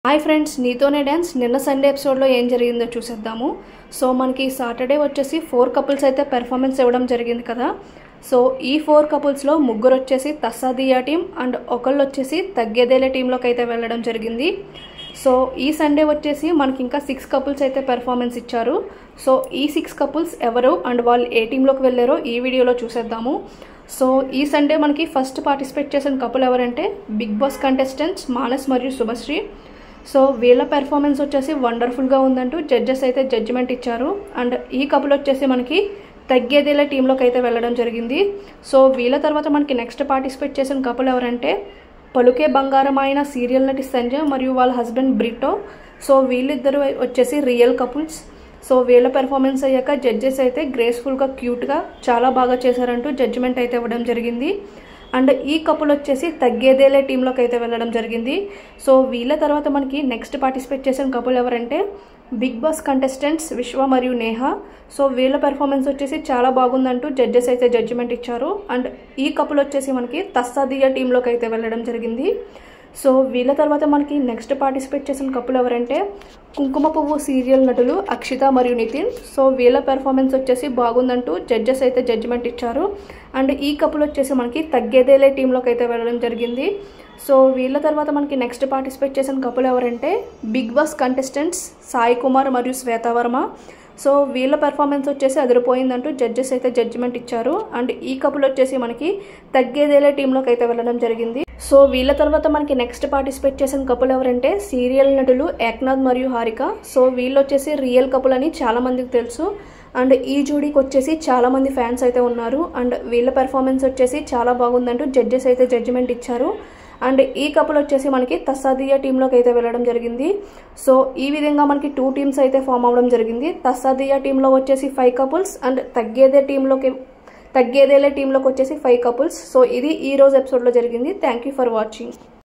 hi friends Neethone dance నిన్న Sunday ఎపిసోడ్లో ఏం జరిగిందో చూసేద్దాము సో మనకి సాటర్డే వచ్చేసి ఫోర్ కపుల్స్ అయితే పెర్ఫార్మెన్స్ ఇవ్వడం జరిగింది కదా సో ఈ ఫోర్ కపుల్స్లో ముగ్గురు వచ్చేసి తస్సాదియా టీం అండ్ ఒకళ్ళు వచ్చేసి తగ్గేదేలే టీంలోకి అయితే వెళ్ళడం జరిగింది సో ఈ సండే వచ్చేసి మనకి ఇంకా సిక్స్ కపుల్స్ అయితే పెర్ఫార్మెన్స్ ఇచ్చారు సో ఈ సిక్స్ కపుల్స్ ఎవరు అండ్ వాళ్ళు ఏ టీంలోకి వెళ్ళారో ఈ వీడియోలో చూసేద్దాము సో ఈ సండే మనకి ఫస్ట్ పార్టిసిపేట్ చేసిన కపుల్ ఎవరంటే బిగ్ బాస్ కంటెస్టెంట్స్ మానస్ మరియు శుభశ్రీ సో వీళ్ళ పెర్ఫార్మెన్స్ వచ్చేసి వండర్ఫుల్గా ఉందంటూ జడ్జెస్ అయితే జడ్జిమెంట్ ఇచ్చారు అండ్ ఈ కపుల్ వచ్చేసి మనకి తగ్గేదేలే టీంలోకి అయితే వెళ్ళడం జరిగింది సో వీళ్ళ తర్వాత మనకి నెక్స్ట్ పార్టిసిపేట్ చేసిన కపుల్ ఎవరంటే పలుకే బంగారం అయిన సీరియల్ నటి సంజయ్ మరియు వాళ్ళ హస్బెండ్ బ్రిటో సో వీళ్ళిద్దరు వచ్చేసి రియల్ కపుల్స్ సో వీళ్ళ పెర్ఫార్మెన్స్ అయ్యాక జడ్జెస్ అయితే గ్రేస్ఫుల్గా క్యూట్గా చాలా బాగా చేశారంటూ జడ్జిమెంట్ అయితే ఇవ్వడం జరిగింది అండ్ ఈ కపుల్ వచ్చేసి తగ్గేదేలే టీంలోకి అయితే వెళ్ళడం జరిగింది సో వీళ్ళ తర్వాత మనకి నెక్స్ట్ పార్టిసిపేట్ చేసిన కపుల్ ఎవరంటే బిగ్ బాస్ కంటెస్టెంట్స్ విశ్వ మరియు నేహ సో వీళ్ళ పెర్ఫార్మెన్స్ వచ్చేసి చాలా బాగుందంటూ జడ్జెస్ అయితే జడ్జిమెంట్ ఇచ్చారు అండ్ ఈ కపుల్ వచ్చేసి మనకి తస్సాదియా టీంలోకి అయితే వెళ్ళడం జరిగింది సో వీళ్ళ తర్వాత మనకి నెక్స్ట్ పార్టిసిపేట్ చేసిన కపుల్ ఎవరంటే కుంకుమ పువ్వు సీరియల్ నటులు అక్షిత మరియు నితిన్ సో వీళ్ళ పెర్ఫార్మెన్స్ వచ్చేసి బాగుందంటూ జడ్జెస్ అయితే జడ్జిమెంట్ ఇచ్చారు అండ్ ఈ కపుల్ వచ్చేసి మనకి తగ్గేదేలే టీంలోకి అయితే వెళ్ళడం జరిగింది సో వీళ్ళ తర్వాత మనకి నెక్స్ట్ పార్టిసిపేట్ చేసిన కపుల్ ఎవరంటే Bigg Boss contestants Sai Kumar మరియు శ్వేతావర్మ సో వీళ్ళ పెర్ఫార్మెన్స్ వచ్చేసి అదిరిపోయిందంటూ జడ్జెస్ అయితే జడ్జిమెంట్ ఇచ్చారు అండ్ ఈ కపుల్ వచ్చేసి మనకి తగ్గేదేలే టీంలోకి అయితే వెళ్ళడం జరిగింది సో వీళ్ళ తర్వాత మనకి నెక్స్ట్ పార్టిసిపేట్ చేసిన కపుల్ ఎవరంటే సీరియల్ నటులు ఏక్నాథ్ మరియు హారిక సో వీళ్ళు వచ్చేసి రియల్ కపుల్ అని చాలా మందికి తెలుసు అండ్ ఈ జోడీకి వచ్చేసి చాలా మంది ఫ్యాన్స్ అయితే ఉన్నారు అండ్ వీళ్ళ పెర్ఫార్మెన్స్ వచ్చేసి చాలా బాగుందంటూ జడ్జెస్ అయితే జడ్జిమెంట్ ఇచ్చారు అండ్ ఈ కపుల్ వచ్చేసి మనకి తస్సాదియా టీంలోకి అయితే వెళ్ళడం జరిగింది సో ఈ విధంగా మనకి టూ టీమ్స్ అయితే ఫామ్ అవ్వడం జరిగింది తస్సాదియా టీంలో వచ్చేసి ఫైవ్ కపుల్స్ అండ్ తగ్గేదే టీంలోకి తగ్గేదేలే టీంలోకి వచ్చేసి ఫైవ్ కపుల్స్ సో ఇది ఈ రోజు ఎపిసోడ్లో జరిగింది థ్యాంక్ యూ ఫర్ వాచింగ్